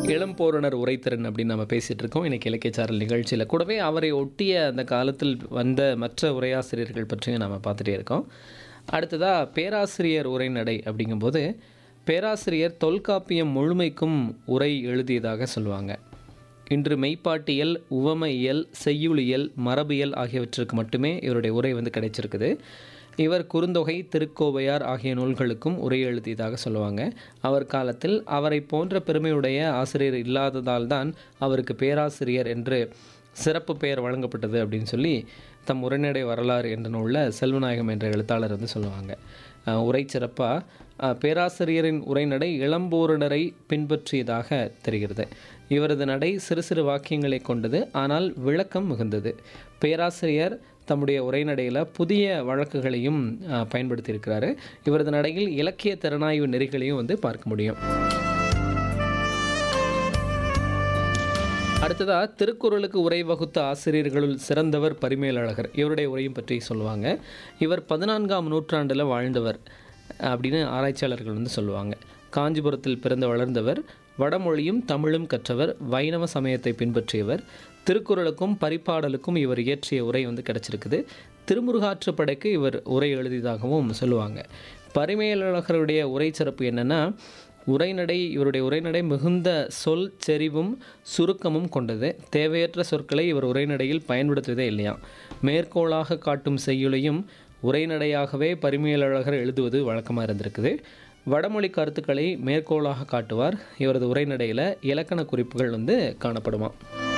இளம்போருணர் உரைத்திறன் அப்படின்னு நம்ம பேசிகிட்டு இருக்கோம் இன்றைக்கி இலக்கியச்சாரல் நிகழ்ச்சியில் கூடவே அவரை ஒட்டிய அந்த காலத்தில் வந்த மற்ற உரையாசிரியர்கள் பற்றியும் நம்ம பார்த்துட்டே இருக்கோம் அடுத்ததாக பேராசிரியர் உரைநடை அப்படிங்கும்போது பேராசிரியர் தொல்காப்பியம் முழுமைக்கும் உரை எழுதியதாக சொல்லுவாங்க இன்று மெய்ப்பாட்டியல் உவமையியல் செய்யுளியல் மரபியல் ஆகியவற்றுக்கு மட்டுமே இவருடைய உரை வந்து கிடைச்சிருக்குது இவர் குறுந்தொகை திருக்கோவையார் ஆகிய நூல்களுக்கும் உரை எழுதியதாக சொல்லுவாங்க அவர் காலத்தில் அவரை போன்ற பெருமையுடைய ஆசிரியர் இல்லாததால் தான் அவருக்கு பேராசிரியர் என்று சிறப்பு பெயர் வழங்கப்பட்டது அப்படின்னு சொல்லி தம் உரைநடை வரலாறு என்ற நூலில் செல்வநாயகம் என்ற எழுத்தாளர் வந்து சொல்லுவாங்க அஹ் உரை சிறப்பாக பேராசிரியரின் உரைநடை இளம்போருடரை பின்பற்றியதாக தெரிகிறது இவரது நடை சிறு சிறு வாக்கியங்களை கொண்டது ஆனால் விளக்கம் மிகுந்தது பேராசிரியர் தம்முடைய உரைநடையில் புதிய வழக்குகளையும் அஹ், பயன்படுத்தியிருக்கிறாரு இவரது நடையில் இலக்கிய திறனாய்வு நெறிகளையும் வந்து பார்க்க முடியும் அடுத்ததாக திருக்குறளுக்கு உரை வகுத்த ஆசிரியர்களுள் சிறந்தவர் பரிமேலழகர் இவருடைய உரையும் பற்றி சொல்லுவாங்க இவர் பதினான்காம் நூற்றாண்டில் வாழ்ந்தவர் அப்படின்னு ஆராய்ச்சியாளர்கள் வந்து சொல்லுவாங்க காஞ்சிபுரத்தில் பிறந்து வளர்ந்தவர் வடமொழியும் தமிழும் கற்றவர் வைணவ சமயத்தை பின்பற்றியவர் திருக்குறளுக்கும் பரிபாடலுக்கும் இவர் இயற்றிய உரை வந்து கிடச்சிருக்குது திருமுருகாற்றுப்படைக்கு இவர் உரை எழுதியதாகவும் சொல்லுவாங்க பரிமேலழகருடைய உரை சிறப்பு என்னென்னா உரைநடை இவருடைய உரைநடை மிகுந்த சொல் செறிவும் சுருக்கமும் கொண்டது தேவையற்ற சொற்களை இவர் உரைநடையில் பயன்படுத்துவதே இல்லையா மேற்கோளாக காட்டும் செய்யுளையும் உரைநடையாகவே பரிமையலழகர் எழுதுவது வழக்கமாக இருந்திருக்குது வடமொழி கருத்துக்களை மேற்கோளாக காட்டுவார் இவரது உரைநடையில் இலக்கண குறிப்புகள் வந்து காணப்படுமா